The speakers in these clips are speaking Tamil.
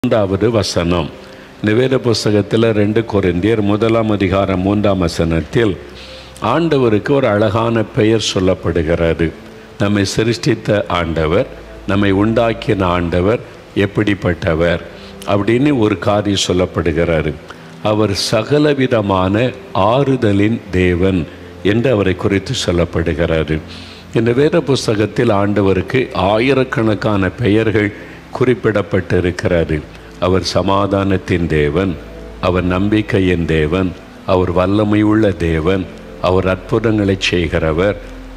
மூன்றாவது வசனம் இந்த வேத புஸ்தகத்தில் ரெண்டு கொரிந்தியர் முதலாம் அதிகாரம் மூன்றாம் வசனத்தில் ஆண்டவருக்கு ஒரு அழகான பெயர் சொல்லப்படுகிறது நம்மை சிருஷ்டித்த ஆண்டவர் நம்மை உண்டாக்கின ஆண்டவர் எப்படிப்பட்டவர் அப்படின்னு ஒரு காரியம் சொல்லப்படுகிறாரு அவர் சகலவிதமான ஆறுதலின் தேவன் என்று அவரை குறித்து சொல்லப்படுகிறாரு இந்த வேத புஸ்தகத்தில் ஆண்டவருக்கு ஆயிரக்கணக்கான பெயர்கள் குறிப்பிடப்பட்டிருக்கிறது அவர் சமாதானத்தின் தேவன் அவர் நம்பிக்கையின் தேவன் அவர் வல்லமையுள்ள தேவன் அவர் அற்புதங்களை செய்கிறவர்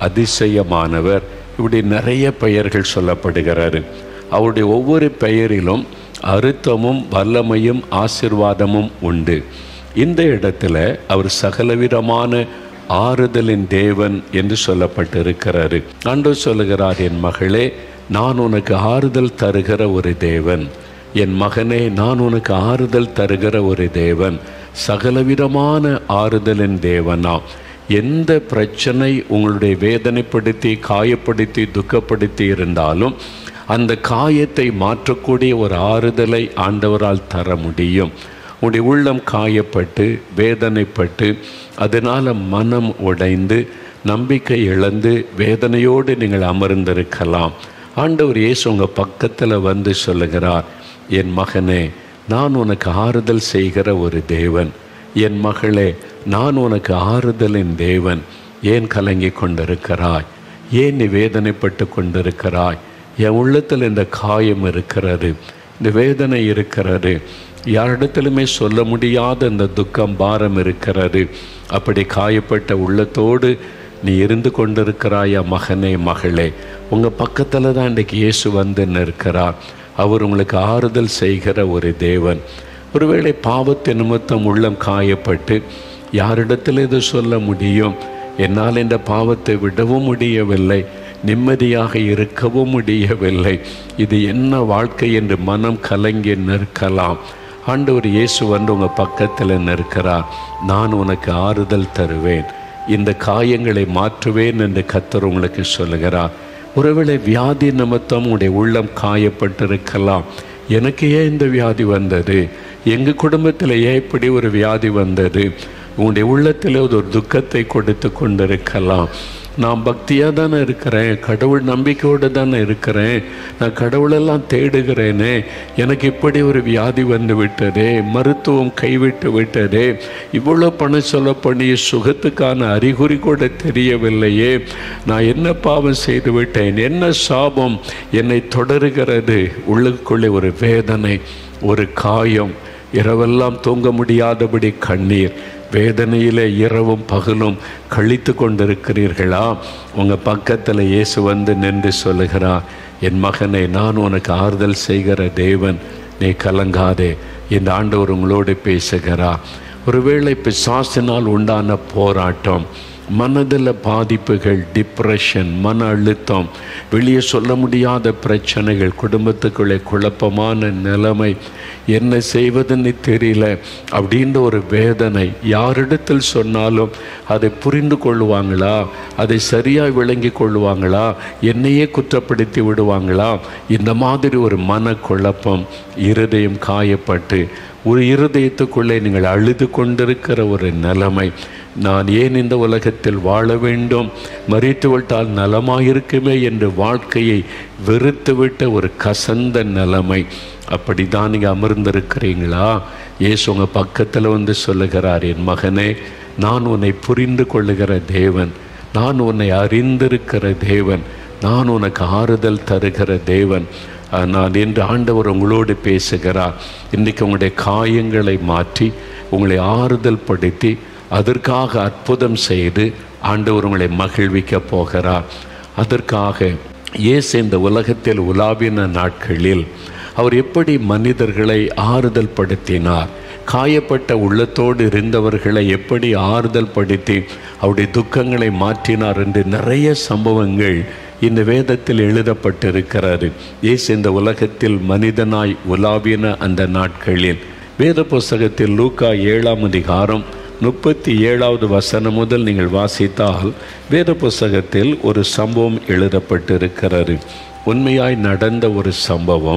அதிசயமானவர் இப்படி நிறைய பெயர்கள் சொல்லப்படுகிறாரு அவருடைய ஒவ்வொரு பெயரிலும் அறுத்தமும் வல்லமையும் ஆசிர்வாதமும் உண்டு இந்த இடத்துல அவர் சகலவிதமான ஆறுதலின் தேவன் என்று சொல்லப்பட்டிருக்கிறாரு அன்று சொல்லுகிறார் என் மகளே நான் உனக்கு ஆறுதல் தருகிற ஒரு தேவன் என் மகனே நான் உனக்கு ஆறுதல் தருகிற ஒரு தேவன் சகலவிதமான ஆறுதலின் தேவனாம் எந்த பிரச்சனை உங்களுடைய வேதனைப்படுத்தி காயப்படுத்தி துக்கப்படுத்தி இருந்தாலும் அந்த காயத்தை மாற்றக்கூடிய ஒரு ஆறுதலை ஆண்டவரால் தர முடியும் உங்களுடைய உள்ளம் காயப்பட்டு வேதனைப்பட்டு அதனால் மனம் உடைந்து நம்பிக்கை இழந்து வேதனையோடு நீங்கள் அமர்ந்திருக்கலாம் ஆண்டவர் இயேசு உங்கள் பக்கத்தில் வந்து சொல்லுகிறார் என் மகனே நான் உனக்கு ஆறுதல் செய்கிற ஒரு தேவன் என் மகளே நான் உனக்கு ஆறுதலின் தேவன் ஏன் கலங்கி கொண்டிருக்கிறாய் ஏன் நீ வேதனைப்பட்டு கொண்டிருக்கிறாய் என் உள்ளத்தில் இந்த காயம் இருக்கிறது இந்த வேதனை இருக்கிறது யாரிடத்திலுமே சொல்ல முடியாத இந்த துக்கம் பாரம் இருக்கிறது அப்படி காயப்பட்ட உள்ளத்தோடு நீ இருந்து கொண்டிருக்கிறாயா மகனே மகளே உங்கள் பக்கத்தில் தான் இன்றைக்கு இயேசு வந்து நிற்கிறார் அவர் உங்களுக்கு ஆறுதல் செய்கிற ஒரு தேவன் ஒருவேளை பாவத்தை நிமித்தம் உள்ளம் காயப்பட்டு யாரிடத்தில் இது சொல்ல முடியும் என்னால் இந்த பாவத்தை விடவும் முடியவில்லை நிம்மதியாக இருக்கவும் முடியவில்லை இது என்ன வாழ்க்கை என்று மனம் கலங்கி நிற்கலாம் ஆண்டவர் இயேசு வந்து உங்கள் பக்கத்தில் நிற்கிறார் நான் உனக்கு ஆறுதல் தருவேன் இந்த காயங்களை மாற்றுவேன் என்று கத்தர் உங்களுக்கு சொல்லுகிறார் ஒருவேளை வியாதி நிமித்தம் உடைய உள்ளம் காயப்பட்டிருக்கலாம் எனக்கு ஏன் இந்த வியாதி வந்தது எங்கள் குடும்பத்தில் ஏன் இப்படி ஒரு வியாதி வந்தது உங்களுடைய உள்ளத்தில் ஒரு துக்கத்தை கொடுத்து கொண்டிருக்கலாம் நான் பக்தியாக தானே இருக்கிறேன் கடவுள் நம்பிக்கையோடு தானே இருக்கிறேன் நான் கடவுளெல்லாம் தேடுகிறேனே எனக்கு இப்படி ஒரு வியாதி வந்து விட்டதே மருத்துவம் கைவிட்டு விட்டதே இவ்வளோ பணம் சொல்ல பண்ணிய சுகத்துக்கான அறிகுறி கூட தெரியவில்லையே நான் என்ன பாவம் செய்து விட்டேன் என்ன சாபம் என்னை தொடருகிறது உள்ளுக்குள்ளே ஒரு வேதனை ஒரு காயம் இரவெல்லாம் தூங்க முடியாதபடி கண்ணீர் வேதனையிலே இரவும் பகலும் கழித்து கொண்டிருக்கிறீர்களா உங்கள் பக்கத்தில் இயேசு வந்து நின்று சொல்லுகிறார் என் மகனை நான் உனக்கு ஆறுதல் செய்கிற தேவன் நீ கலங்காதே இந்த ஆண்டவர் உங்களோடு பேசுகிறார் ஒருவேளை பிசாசினால் உண்டான போராட்டம் மனதில் பாதிப்புகள் டிப்ரெஷன் மன அழுத்தம் வெளியே சொல்ல முடியாத பிரச்சனைகள் குடும்பத்துக்குள்ளே குழப்பமான நிலைமை என்ன செய்வதுன்னு தெரியல அப்படின்ற ஒரு வேதனை யாரிடத்தில் சொன்னாலும் அதை புரிந்து கொள்வாங்களா அதை சரியாக விளங்கி கொள்வாங்களா என்னையே குற்றப்படுத்தி விடுவாங்களா இந்த மாதிரி ஒரு மனக்குழப்பம் இருதயம் காயப்பட்டு ஒரு இருதயத்துக்குள்ளே நீங்கள் அழுது கொண்டிருக்கிற ஒரு நிலைமை நான் ஏன் இந்த உலகத்தில் வாழ வேண்டும் மறித்து விட்டால் நலமாயிருக்குமே என்று வாழ்க்கையை வெறுத்துவிட்ட ஒரு கசந்த நிலைமை அப்படி தான் நீங்கள் அமர்ந்திருக்கிறீங்களா ஏசு உங்கள் பக்கத்தில் வந்து சொல்லுகிறார் என் மகனே நான் உன்னை புரிந்து கொள்ளுகிற தேவன் நான் உன்னை அறிந்திருக்கிற தேவன் நான் உனக்கு ஆறுதல் தருகிற தேவன் நான் என்று ஆண்டவர் உங்களோடு பேசுகிறார் இன்றைக்கு உங்களுடைய காயங்களை மாற்றி உங்களை ஆறுதல் படுத்தி அதற்காக அற்புதம் செய்து ஆண்டவர் உங்களை மகிழ்விக்க போகிறார் அதற்காக இயேசு இந்த உலகத்தில் உலாவின நாட்களில் அவர் எப்படி மனிதர்களை ஆறுதல் படுத்தினார் காயப்பட்ட உள்ளத்தோடு இருந்தவர்களை எப்படி ஆறுதல் படுத்தி அவருடைய துக்கங்களை மாற்றினார் என்று நிறைய சம்பவங்கள் இந்த வேதத்தில் எழுதப்பட்டிருக்கிறது இயேசு இந்த உலகத்தில் மனிதனாய் உலாவின அந்த நாட்களில் வேத புஸ்தகத்தில் லூக்கா ஏழாம் அதிகாரம் முப்பத்தி ஏழாவது வசனம் முதல் நீங்கள் வாசித்தால் வேத புஸ்தகத்தில் ஒரு சம்பவம் எழுதப்பட்டிருக்கிறது உண்மையாய் நடந்த ஒரு சம்பவம்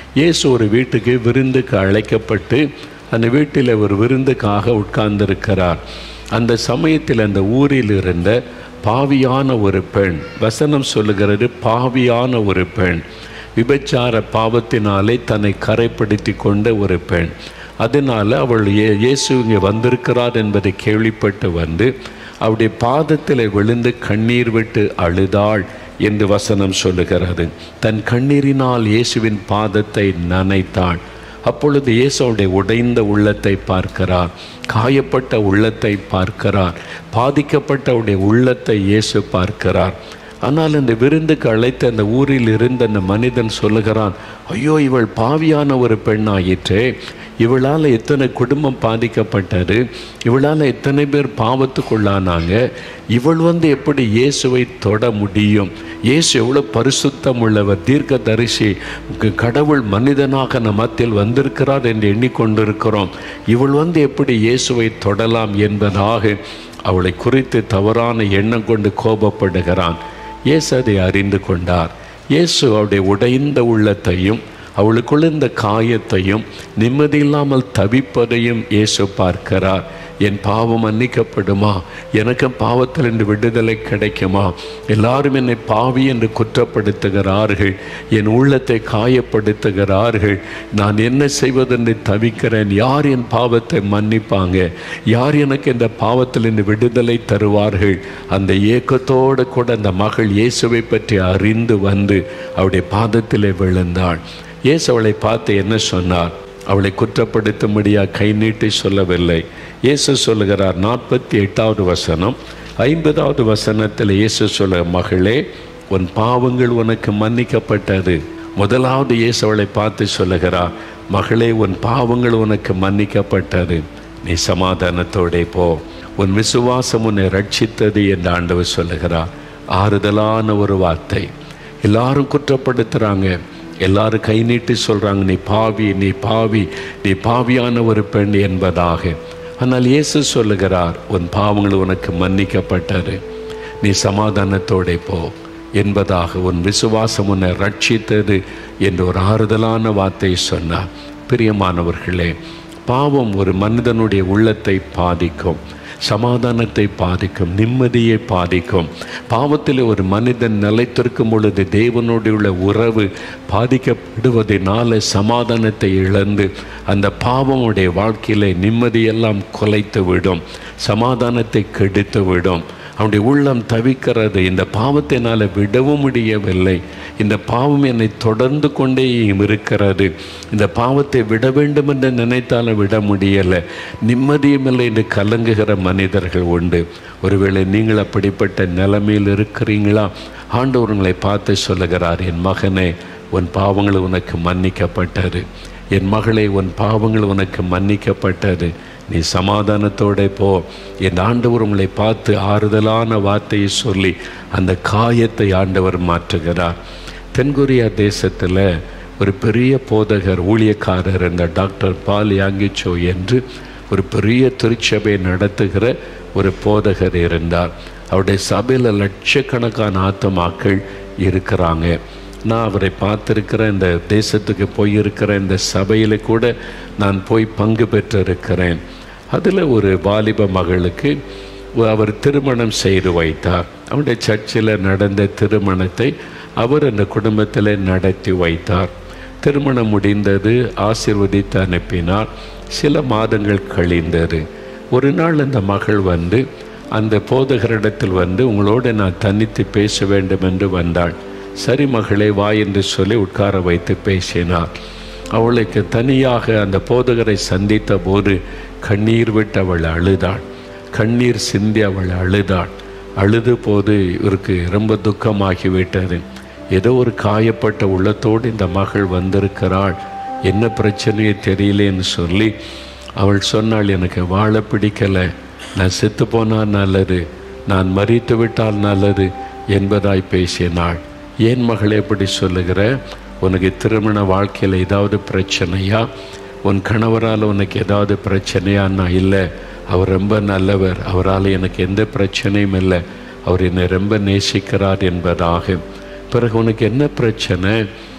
இயேசு ஒரு வீட்டுக்கு விருந்துக்கு அழைக்கப்பட்டு அந்த வீட்டில் ஒரு விருந்துக்காக உட்கார்ந்திருக்கிறார் அந்த சமயத்தில் அந்த ஊரில் இருந்த பாவியான ஒரு பெண் வசனம் சொல்லுகிறது பாவியான ஒரு பெண் விபச்சார பாவத்தினாலே தன்னை கரைப்படுத்தி கொண்ட ஒரு பெண் அதனால் அவள் ஏ இயேசு இங்கே வந்திருக்கிறார் என்பதை கேள்விப்பட்டு வந்து அவருடைய பாதத்தில் விழுந்து கண்ணீர் விட்டு அழுதாள் என்று வசனம் சொல்லுகிறது தன் கண்ணீரினால் இயேசுவின் பாதத்தை நனைத்தாள் அப்பொழுது இயேசுடைய உடைந்த உள்ளத்தை பார்க்கிறார் காயப்பட்ட உள்ளத்தை பார்க்கிறார் பாதிக்கப்பட்ட அவருடைய உள்ளத்தை இயேசு பார்க்கிறார் ஆனால் இந்த விருந்துக்கு அழைத்த அந்த ஊரில் இருந்த அந்த மனிதன் சொல்லுகிறான் ஐயோ இவள் பாவியான ஒரு பெண்ணாயிற்றே இவளால் எத்தனை குடும்பம் பாதிக்கப்பட்டது இவளால் எத்தனை பேர் பாவத்துக்குள்ளானாங்க இவள் வந்து எப்படி இயேசுவை தொட முடியும் இயேசு எவ்வளோ பரிசுத்தம் உள்ளவர் தீர்க்க தரிசி கடவுள் மனிதனாக நம் மத்தியில் வந்திருக்கிறார் என்று எண்ணிக்கொண்டிருக்கிறோம் இவள் வந்து எப்படி இயேசுவை தொடலாம் என்பதாக அவளை குறித்து தவறான எண்ணம் கொண்டு கோபப்படுகிறான் இயேசு அதை அறிந்து கொண்டார் இயேசு அவருடைய உடைந்த உள்ளத்தையும் அவளுக்குள்ள இந்த காயத்தையும் நிம்மதியில்லாமல் தவிப்பதையும் இயேசு பார்க்கிறார் என் பாவம் மன்னிக்கப்படுமா எனக்கு பாவத்தில் என்று விடுதலை கிடைக்குமா எல்லாரும் என்னை பாவி என்று குற்றப்படுத்துகிறார்கள் என் உள்ளத்தை காயப்படுத்துகிறார்கள் நான் என்ன செய்வதென்று தவிக்கிறேன் யார் என் பாவத்தை மன்னிப்பாங்க யார் எனக்கு இந்த பாவத்தில் இருந்து விடுதலை தருவார்கள் அந்த ஏக்கத்தோடு கூட அந்த மகள் இயேசுவை பற்றி அறிந்து வந்து அவருடைய பாதத்திலே விழுந்தாள் இயேசு அவளை பார்த்து என்ன சொன்னார் அவளை குற்றப்படுத்தும்படியா கை நீட்டி சொல்லவில்லை இயேசு சொல்லுகிறார் நாற்பத்தி எட்டாவது வசனம் ஐம்பதாவது வசனத்தில் இயேசு சொல்ல மகளே உன் பாவங்கள் உனக்கு மன்னிக்கப்பட்டது முதலாவது இயேசு அவளை பார்த்து சொல்லுகிறார் மகளே உன் பாவங்கள் உனக்கு மன்னிக்கப்பட்டது நீ சமாதானத்தோடே போ உன் விசுவாசம் உன்னை ரட்சித்தது என்று ஆண்டவர் சொல்லுகிறார் ஆறுதலான ஒரு வார்த்தை எல்லாரும் குற்றப்படுத்துகிறாங்க எல்லாரும் கை நீட்டி சொல்கிறாங்க நீ பாவி நீ பாவி நீ பாவியான ஒரு பெண் என்பதாக ஆனால் இயேசு சொல்லுகிறார் உன் பாவங்கள் உனக்கு மன்னிக்கப்பட்டது நீ சமாதானத்தோടെ போ என்பதாக உன் விசுவாசம் உன்னை ரட்சித்தது என்று ஒரு ஆறுதலான வார்த்தை சொன்னார் பிரியமானவர்களே பாவம் ஒரு மனிதனுடைய உள்ளத்தை பாதிக்கும் சமாதானத்தை பாதிக்கும் நிம்மதியை பாதிக்கும் பாவத்தில் ஒரு மனிதன் நிலைத்திருக்கும் பொழுது தேவனோடு உள்ள உறவு பாதிக்கப்படுவதனால சமாதானத்தை இழந்து அந்த பாவமுடைய வாழ்க்கையில நிம்மதியெல்லாம் குலைத்து விடும் சமாதானத்தை கெடுத்து விடும் அவனுடைய உள்ளம் தவிக்கிறது இந்த பாவத்தினால் விடவும் முடியவில்லை இந்த பாவம் என்னை தொடர்ந்து கொண்டே இருக்கிறது இந்த பாவத்தை விட வேண்டும் என்று நினைத்தாலும் விட முடியலை நிம்மதியுமில்லை என்று கலங்குகிற மனிதர்கள் உண்டு ஒருவேளை நீங்கள் அப்படிப்பட்ட நிலைமையில் இருக்கிறீங்களா ஆண்டவர் உங்களை பார்த்து சொல்லுகிறார் என் மகனே உன் பாவங்கள் உனக்கு மன்னிக்கப்பட்டது என் மகளே உன் பாவங்கள் உனக்கு மன்னிக்கப்பட்டது நீ சமாதானத்தோட போ என் ஆண்டவர் உங்களை பார்த்து ஆறுதலான வார்த்தையை சொல்லி அந்த காயத்தை ஆண்டவர் மாற்றுகிறார் தென்கொரியா தேசத்தில் ஒரு பெரிய போதகர் ஊழியக்காரர் இந்த டாக்டர் பால் யாங்கிச்சோ என்று ஒரு பெரிய திருச்சபை நடத்துகிற ஒரு போதகர் இருந்தார் அவருடைய சபையில் லட்சக்கணக்கான ஆத்தமாக்கள் இருக்கிறாங்க நான் அவரை பார்த்துருக்கிற இந்த தேசத்துக்கு போயிருக்கிற இந்த சபையில் கூட நான் போய் பங்கு பெற்றிருக்கிறேன் அதில் ஒரு வாலிப மகளுக்கு அவர் திருமணம் செய்து வைத்தார் அவருடைய சர்ச்சில் நடந்த திருமணத்தை அவர் அந்த குடும்பத்தில் நடத்தி வைத்தார் திருமணம் முடிந்தது ஆசிர்வதித்து அனுப்பினார் சில மாதங்கள் கழிந்தது ஒரு நாள் அந்த மகள் வந்து அந்த போதகரிடத்தில் வந்து உங்களோடு நான் தனித்து பேச வேண்டும் என்று வந்தாள் சரி மகளே வா என்று சொல்லி உட்கார வைத்து பேசினார் அவளுக்கு தனியாக அந்த போதகரை சந்தித்த போது கண்ணீர் விட்டு அவள் அழுதாள் கண்ணீர் சிந்தி அவள் அழுதாள் அழுது போது இவருக்கு ரொம்ப துக்கமாகிவிட்டது ஏதோ ஒரு காயப்பட்ட உள்ளத்தோடு இந்த மகள் வந்திருக்கிறாள் என்ன பிரச்சனையே தெரியலேன்னு சொல்லி அவள் சொன்னாள் எனக்கு வாழ பிடிக்கலை நான் செத்து போனால் நல்லது நான் மறித்து விட்டால் நல்லது என்பதாய் பேசினாள் ஏன் மகளே எப்படி சொல்லுகிற உனக்கு திருமண வாழ்க்கையில் ஏதாவது பிரச்சனையா உன் கணவரால் உனக்கு ஏதாவது பிரச்சனையா நான் இல்லை அவர் ரொம்ப நல்லவர் அவரால் எனக்கு எந்த பிரச்சனையும் இல்லை அவர் என்னை ரொம்ப நேசிக்கிறார் என்பதாக பிறகு உனக்கு என்ன பிரச்சனை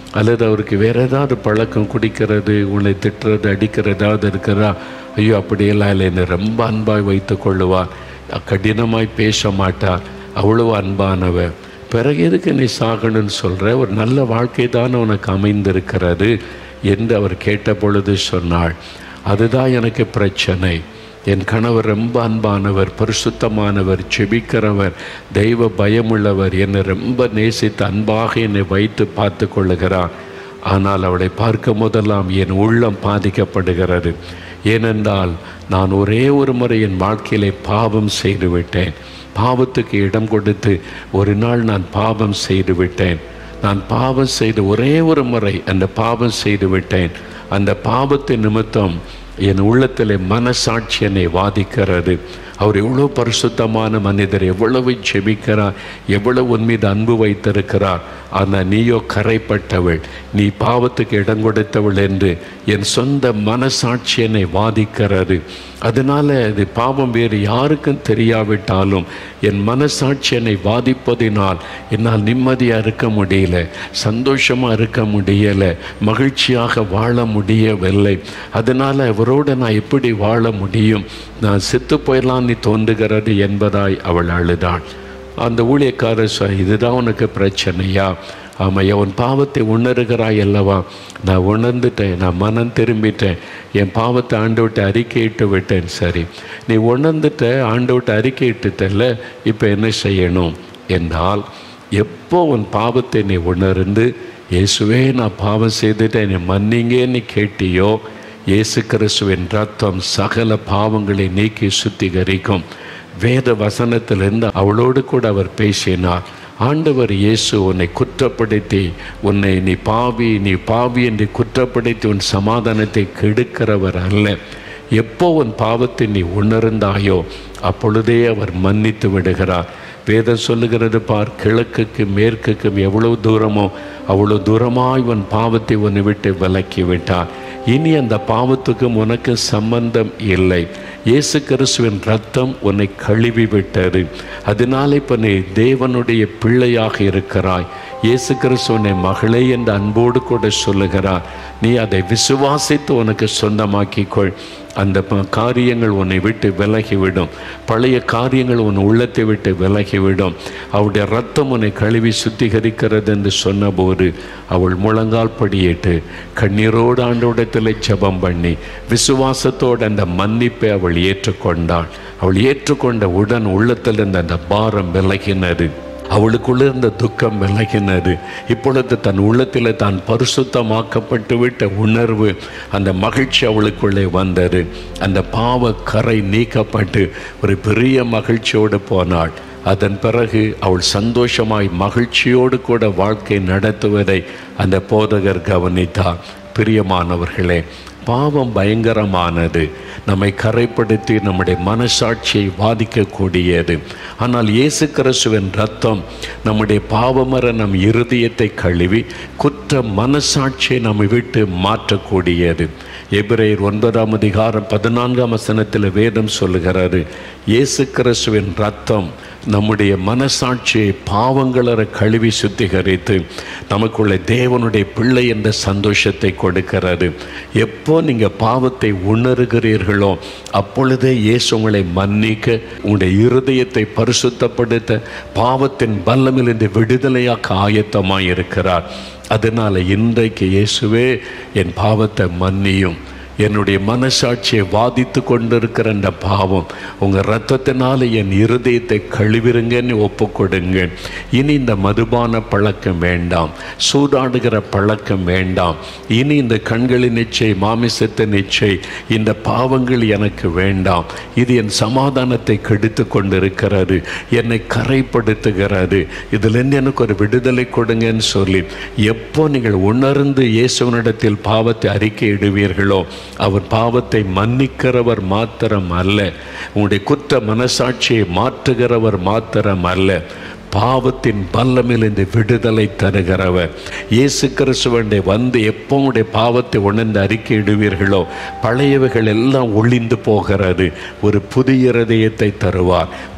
அல்லது அவருக்கு வேற ஏதாவது பழக்கம் குடிக்கிறது உன்னை திட்டுறது அடிக்கிறது ஏதாவது இருக்கிறதா ஐயோ அப்படியெல்லாம் இல்லை என்னை ரொம்ப அன்பாய் வைத்து கொள்ளுவார் கடினமாய் பேச மாட்டார் அவ்வளவு அன்பானவர் பிறகு எதுக்கு நீ சாகணும்னு சொல்கிற ஒரு நல்ல வாழ்க்கை தான் உனக்கு அமைந்திருக்கிறது என்று அவர் கேட்ட பொழுது சொன்னாள் அதுதான் எனக்கு பிரச்சனை என் கணவர் ரொம்ப அன்பானவர் பரிசுத்தமானவர் செபிக்கிறவர் தெய்வ பயமுள்ளவர் என்னை ரொம்ப நேசித்து அன்பாக என்னை வைத்து பார்த்து கொள்ளுகிறார் ஆனால் அவளை பார்க்கும் போதெல்லாம் என் உள்ளம் பாதிக்கப்படுகிறது ஏனென்றால் நான் ஒரே ஒரு முறை என் வாழ்க்கையிலே பாவம் செய்து விட்டேன் பாவத்துக்கு இடம் கொடுத்து ஒரு நாள் நான் பாவம் செய்து விட்டேன் நான் பாவம் செய்து ஒரே ஒரு முறை அந்த பாவம் செய்து விட்டேன் அந்த பாவத்தின் நிமித்தம் என் உள்ளத்தில் மனசாட்சி என்னை வாதிக்கிறது அவர் எவ்வளோ பரிசுத்தமான மனிதர் எவ்வளவு செபிக்கிறார் எவ்வளவு உன் மீது அன்பு வைத்திருக்கிறார் ஆனால் நீயோ கரைப்பட்டவள் நீ பாவத்துக்கு இடம் கொடுத்தவள் என்று என் சொந்த மனசாட்சி என்னை வாதிக்கிறது அதனால் அது பாவம் வேறு யாருக்கும் தெரியாவிட்டாலும் என் மனசாட்சி என்னை வாதிப்பதினால் என்னால் நிம்மதியாக இருக்க முடியல சந்தோஷமாக இருக்க முடியலை மகிழ்ச்சியாக வாழ முடியவில்லை அதனால் அவரோடு நான் எப்படி வாழ முடியும் நான் செத்து போயிடலாம் நீ தோன்றுகிறது என்பதாய் அவள் அழுதாள் அந்த ஊழியக்காரர் சொ இதுதான் உனக்கு பிரச்சனையா ஆமாம் உன் பாவத்தை உணர்கிறாய் அல்லவா நான் உணர்ந்துட்டேன் நான் மனம் திரும்பிட்டேன் என் பாவத்தை ஆண்டு விட்டு அறிக்கையிட்டு விட்டேன் சரி நீ உணர்ந்துட்ட ஆண்டு விட்டு அறிக்கையிட்டுட்டல இப்போ என்ன செய்யணும் என்றால் எப்போ உன் பாவத்தை நீ உணர்ந்து இயேசுவே நான் பாவம் செய்துட்டேன் என்னை மன்னிங்கன்னு கேட்டியோ இயேசு கிறிஸ்துவின் ரத்தம் சகல பாவங்களை நீக்கி சுத்திகரிக்கும் வேத வசனத்திலிருந்து அவளோடு கூட அவர் பேசினார் ஆண்டவர் இயேசு உன்னை குற்றப்படுத்தி உன்னை நீ பாவி நீ பாவி என்று குற்றப்படுத்தி உன் சமாதானத்தை கெடுக்கிறவர் அல்ல எப்போ உன் பாவத்தை நீ உணர்ந்தாயோ அப்பொழுதே அவர் மன்னித்து விடுகிறார் வேதம் சொல்லுகிறது பார் கிழக்குக்கு மேற்குக்கும் எவ்வளவு தூரமோ அவ்வளோ தூரமாய் உன் பாவத்தை உன்னை விட்டு விலக்கி விட்டார் இனி அந்த பாவத்துக்கும் உனக்கு சம்பந்தம் இல்லை இயேசு கிறிஸ்துவின் ரத்தம் உன்னை கழுவி விட்டது அதனால இப்போ நீ தேவனுடைய பிள்ளையாக இருக்கிறாய் இயேசு கிறிஸ்து உன்னை மகளே என்று அன்போடு கூட சொல்லுகிறார் நீ அதை விசுவாசித்து உனக்கு சொந்தமாக்கிக்கொள் அந்த ப- காரியங்கள் உன்னை விட்டு விலகிவிடும் பழைய காரியங்கள் உன் உள்ளத்தை விட்டு விலகிவிடும் அவருடைய ரத்தம் உன்னை கழுவி சுத்திகரிக்கிறது என்று சொன்னபோது அவள் முழங்கால் படியிட்டு கண்ணீரோடு ஆண்டோடத்தில் ஜெபம் பண்ணி விசுவாசத்தோடு அந்த மன்னிப்பை அவள் ஏற்றுக்கொண்டாள் அவள் ஏற்றுக்கொண்ட உடன் உள்ளத்தில் இருந்த அந்த பாரம் விலகினது அவளுக்குள்ள இருந்த துக்கம் விலகினது இப்பொழுது தன் உள்ளத்தில் தான் பரிசுத்தமாக்கப்பட்டு விட்ட உணர்வு அந்த மகிழ்ச்சி அவளுக்குள்ளே வந்தது அந்த பாவ கரை நீக்கப்பட்டு ஒரு பெரிய மகிழ்ச்சியோடு போனாள் அதன் பிறகு அவள் சந்தோஷமாய் மகிழ்ச்சியோடு கூட வாழ்க்கை நடத்துவதை அந்த போதகர் கவனித்தார் பிரியமானவர்களே பாவம் பயங்கரமானது நம்மை கரைப்படுத்தி நம்முடைய மனசாட்சியை பாதிக்கக்கூடியது ஆனால் இயேசு கிறிஸ்துவின் ரத்தம் நம்முடைய பாவமர நம் இருதயத்தை கழுவி குற்ற மனசாட்சியை நம்மை விட்டு மாற்றக்கூடியது எபிரேயர் ஒன்பதாம் அதிகாரம் பதினான்காம் வசனத்தில் வேதம் சொல்லுகிறாரு இயேசு கிறிஸ்துவின் ரத்தம் நம்முடைய மனசாட்சியை பாவங்களற கழுவி சுத்திகரித்து நமக்குள்ள தேவனுடைய பிள்ளை என்ற சந்தோஷத்தை கொடுக்கிறது எப்போ நீங்கள் பாவத்தை உணர்கிறீர்களோ அப்பொழுதே இயேசு உங்களை மன்னிக்க உங்களுடைய இருதயத்தை பரிசுத்தப்படுத்த பாவத்தின் பல்லமிலிருந்து விடுதலையாக்க ஆயத்தமாக இருக்கிறார் அதனால் இன்றைக்கு இயேசுவே என் பாவத்தை மன்னியும் என்னுடைய மனசாட்சியை வாதித்து கொண்டிருக்கிற அந்த பாவம் உங்கள் ரத்தத்தினால என் இருதயத்தை கழுவிருங்கன்னு ஒப்புக்கொடுங்க இனி இந்த மதுபான பழக்கம் வேண்டாம் சூதாடுகிற பழக்கம் வேண்டாம் இனி இந்த கண்களின் நிச்சை மாமிசத்தின் நிச்சை இந்த பாவங்கள் எனக்கு வேண்டாம் இது என் சமாதானத்தை கெடுத்து கொண்டிருக்கிறது என்னை கரைப்படுத்துகிறது இதிலிருந்து எனக்கு ஒரு விடுதலை கொடுங்கன்னு சொல்லி எப்போ நீங்கள் உணர்ந்து இயேசுவனிடத்தில் பாவத்தை அறிக்கையிடுவீர்களோ அவர் பாவத்தை மன்னிக்கிறவர் மாத்திரம் அல்ல உங்களுடைய குற்ற மனசாட்சியை மாற்றுகிறவர் மாத்திரம் அல்ல பாவத்தின் பல்லமிலிருந்து விடுதலை தருகிறவர் இயேசு கிறிஸ்துவண்டை வந்து எப்போ உடைய பாவத்தை உணர்ந்து அறிக்கையிடுவீர்களோ பழையவைகள் எல்லாம் ஒளிந்து போகிறது ஒரு புதிய இருதயத்தை தருவார்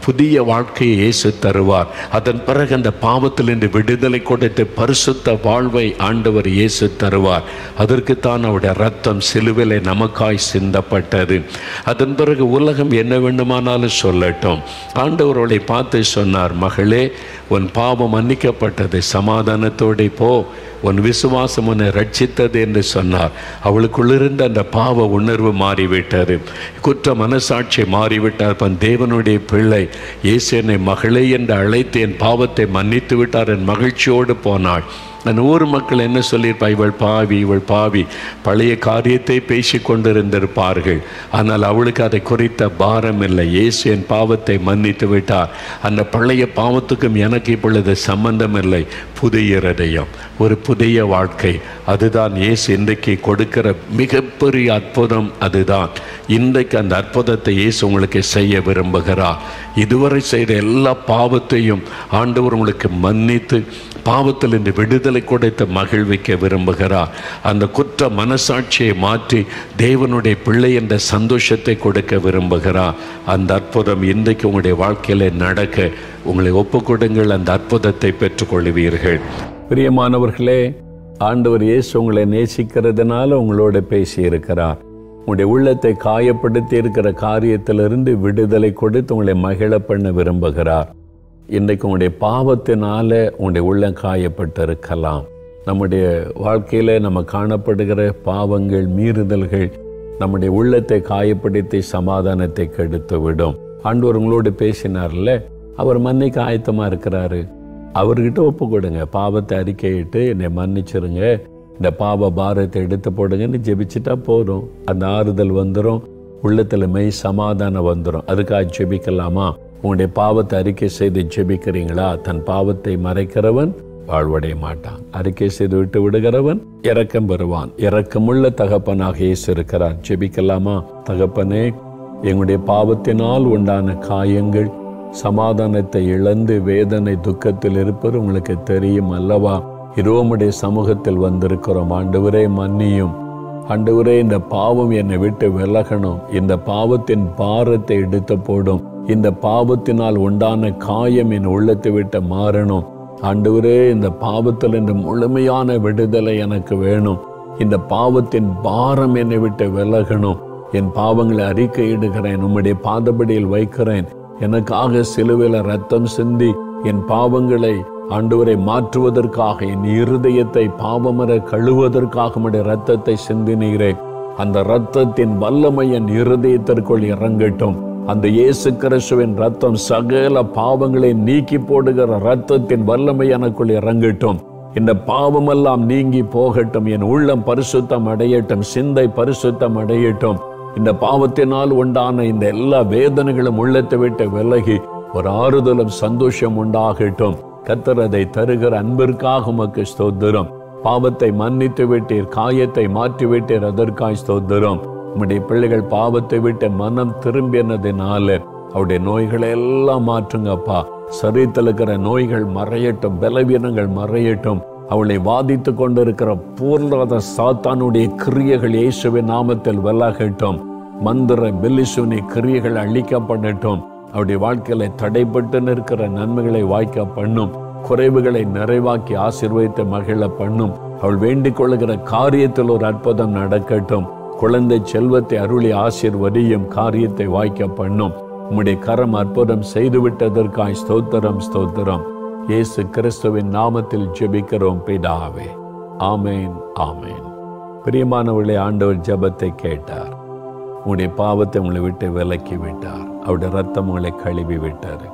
புதிய வாழ்க்கையை இயேசு தருவார் அதன் பிறகு அந்த பாவத்திலிருந்து விடுதலை கொடுத்து பரிசுத்த வாழ்வை ஆண்டவர் இயேசு தருவார் அதற்குத்தான் அவருடைய ரத்தம் சிலுவிலை நமக்காய் சிந்தப்பட்டது அதன் பிறகு உலகம் என்ன வேண்டுமானாலும் சொல்லட்டும் ஆண்டவர்களை பார்த்து சொன்னார் மகளே உன் பாவம் மன்னிக்கப்பட்டது சமாதானத்தோടെ போ உன் விசுவாசம் உன்னை ரட்சித்தது என்று சொன்னார் அவளுக்குள்ளிருந்த அந்த பாவ உணர்வு மாறிவிட்டது குற்ற மனசாட்சி மாறிவிட்டார் பன் தேவனுடைய பிள்ளை இயேசு என்னை மகளே என்று அழைத்து என் பாவத்தை மன்னித்து விட்டார் என் மகிழ்ச்சியோடு போனாள் அந்த ஊர் மக்கள் என்ன சொல்லியிருப்பா இவள் பாவி இவள் பாவி பழைய காரியத்தை பேசி கொண்டிருந்திருப்பார்கள் ஆனால் அவளுக்கு அதை குறித்த பாரம் இல்லை இயேசு என் பாவத்தை மன்னித்து விட்டார் அந்த பழைய பாவத்துக்கும் எனக்கு இப்பொழுது சம்பந்தம் இல்லை புதிய இருதயம் ஒரு புதிய வாழ்க்கை அதுதான் இயேசு இன்றைக்கு கொடுக்கிற மிகப்பெரிய அற்புதம் அதுதான் இன்றைக்கு அந்த அற்புதத்தை இயேசு உங்களுக்கு செய்ய விரும்புகிறார் இதுவரை செய்த எல்லா பாவத்தையும் ஆண்டவர் உங்களுக்கு மன்னித்து பாவத்தில் இன்று விடுதலை கொடுத்து மகிழ்விக்க விரும்புகிறார் அந்த குற்ற மனசாட்சியை மாற்றி தேவனுடைய பிள்ளை என்ற சந்தோஷத்தை கொடுக்க விரும்புகிறார் அந்த அற்புதம் இன்றைக்கு உங்களுடைய வாழ்க்கையில் நடக்க உங்களை ஒப்புக்கொடுங்கள் அந்த அற்புதத்தை பெற்றுக்கொள்வீர்கள் பிரியமானவர்களே ஆண்டவர் இயேசு உங்களை நேசிக்கிறதுனால உங்களோட பேசி இருக்கிறார் உங்களுடைய உள்ளத்தை காயப்படுத்தி இருக்கிற காரியத்திலிருந்து விடுதலை கொடுத்து உங்களை மகிழ பண்ண விரும்புகிறார் இன்றைக்கு உங்களுடைய பாவத்தினால உங்களுடைய உள்ளம் காயப்பட்டிருக்கலாம் நம்முடைய வாழ்க்கையில் நம்ம காணப்படுகிற பாவங்கள் மீறுதல்கள் நம்முடைய உள்ளத்தை காயப்படுத்தி சமாதானத்தை கெடுத்து விடும் ஆண்டவர் உங்களோடு பேசினார்ல அவர் மன்னிக்க ஆயத்தமாக இருக்கிறாரு அவர்கிட்ட ஒப்பு கொடுங்க பாவத்தை அறிக்கையிட்டு என்னை மன்னிச்சிருங்க இந்த பாவ பாரத்தை எடுத்து போடுங்கன்னு ஜெபிச்சுட்டா போதும் அந்த ஆறுதல் வந்துடும் உள்ளத்தில் மெய் சமாதானம் வந்துடும் அதுக்காக ஜெபிக்கலாமா உங்களுடைய பாவத்தை அறிக்கை செய்து ஜெபிக்கிறீங்களா தன் பாவத்தை மறைக்கிறவன் வாழ்வடைய மாட்டான் அறிக்கை செய்து விட்டு விடுகிறவன் இரக்கம் பெறுவான் இரக்கமுள்ள தகப்பனாக இயேசு இருக்கிறார் ஜெபிக்கலாமா தகப்பனே எங்களுடைய பாவத்தினால் உண்டான காயங்கள் சமாதானத்தை இழந்து வேதனை துக்கத்தில் இருப்பது உங்களுக்கு தெரியும் அல்லவா இரோமுடைய சமூகத்தில் வந்திருக்கிறோம் ஆண்டவரே மன்னியும் ஆண்டவரே இந்த பாவம் என்னை விட்டு விலகணும் இந்த பாவத்தின் பாரத்தை எடுத்து போடும் இந்த பாவத்தினால் உண்டான காயம் என் உள்ளத்தை விட்டு மாறணும் ஆண்டவரே இந்த பாவத்தில் இந்த முழுமையான விடுதலை எனக்கு வேணும் இந்த பாவத்தின் பாரம் என்னை விட்டு விலகணும் என் பாவங்களை அறிக்கையிடுகிறேன் உம்முடைய பாதபடியில் வைக்கிறேன் எனக்காக சிலுவையில் ரத்தம் சிந்தி என் பாவங்களை ஆண்டவரை மாற்றுவதற்காக என் இருதயத்தை பாவமர கழுவதற்காக உம்முடைய ரத்தத்தை சிந்தினீரே அந்த ரத்தத்தின் வல்லமை என் இருதயத்திற்குள் இறங்கட்டும் அந்த இயேசு கிறிஸ்துவின் ரத்தம் சகல பாவங்களை நீக்கி போடுகிற ரத்தத்தின் வல்லமை எனக்குள் இறங்கட்டும் இந்த பாவமெல்லாம் நீங்கி போகட்டும் என் உள்ளம் பரிசுத்தம் அடையட்டும் சிந்தை பரிசுத்தம் அடையட்டும் இந்த பாவத்தினால் உண்டான இந்த எல்லா வேதனைகளும் உள்ளத்தை விட்டு விலகி ஒரு ஆறுதலும் சந்தோஷம் உண்டாகட்டும் கத்தர் அதை தருகிற அன்பிற்காக உமக்கு ஸ்தோத்திரம் பாவத்தை மன்னித்து விட்டீர் காயத்தை மாற்றி விட்டீர் அதற்காய் ஸ்தோத்திரம் உம்முடைய பிள்ளைகள் பாவத்தை விட்டு மனம் திரும்பினதினால அவருடைய நோய்களை எல்லாம் மாற்றுங்கப்பா சரீரத்தில் இருக்கிற நோய்கள் மறையட்டும் பலவீனங்கள் மறையட்டும் அவளை வாதித்து கொண்டிருக்கிற பூர்ணாத சாத்தானுடைய கிரியைகள் இயேசுவின் நாமத்தில் விலகட்டும் மந்திர பெல்லிசுனி கிரியைகள் அழிக்கப்படட்டும் அவருடைய வாழ்க்கையில தடைப்பட்டு நிற்கிற நன்மைகளை வாய்க்க பண்ணும் குறைவுகளை நிறைவாக்கி ஆசீர்வதித்து மகிழ பண்ணும் அவள் வேண்டிக் கொள்ளுகிற காரியத்தில் ஒரு அற்புதம் நடக்கட்டும் குழந்தை செல்வத்தை அருளி ஆசீர்வதியும் காரியத்தை வாய்க்க பண்ணும் உம்முடைய கரம் அற்புதம் செய்துவிட்டதற்காய் ஸ்தோத்திரம் ஸ்தோத்திரம் இயேசு கிறிஸ்துவின் நாமத்தில் ஜெபிக்கிறோம் பிதாவே ஆமேன் ஆமேன் பிரியமானவர்களே ஆண்டவர் ஜெபத்தை கேட்டார் உங்களுடைய பாவத்தை உங்களை விட்டு விலக்கி விட்டார் அவருடைய ரத்தம் உங்களை கழுவி விட்டார்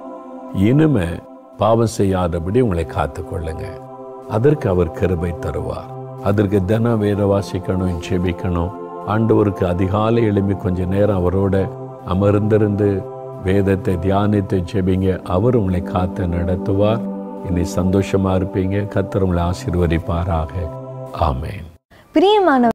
இனிமே பாவம் செய்யாதபடி உங்களை காத்துக்கொள்ளுங்க அதற்கு அவர் கிருபை தருவார் அதற்கு தின வேத வாசிக்கணும் ஜெபிக்கணும் ஆண்டவருக்கு அதிகாலை எழுப்பி கொஞ்ச நேரம் அவரோட அமர்ந்திருந்து வேதத்தை தியானித்து ஜெபிங்க அவர் உங்களை காத்து நடத்துவார் இனி சந்தோஷமா இருப்பீங்க கத்தர் உங்களை ஆசீர்வதிப்பாராக ஆமேன் பிரியமான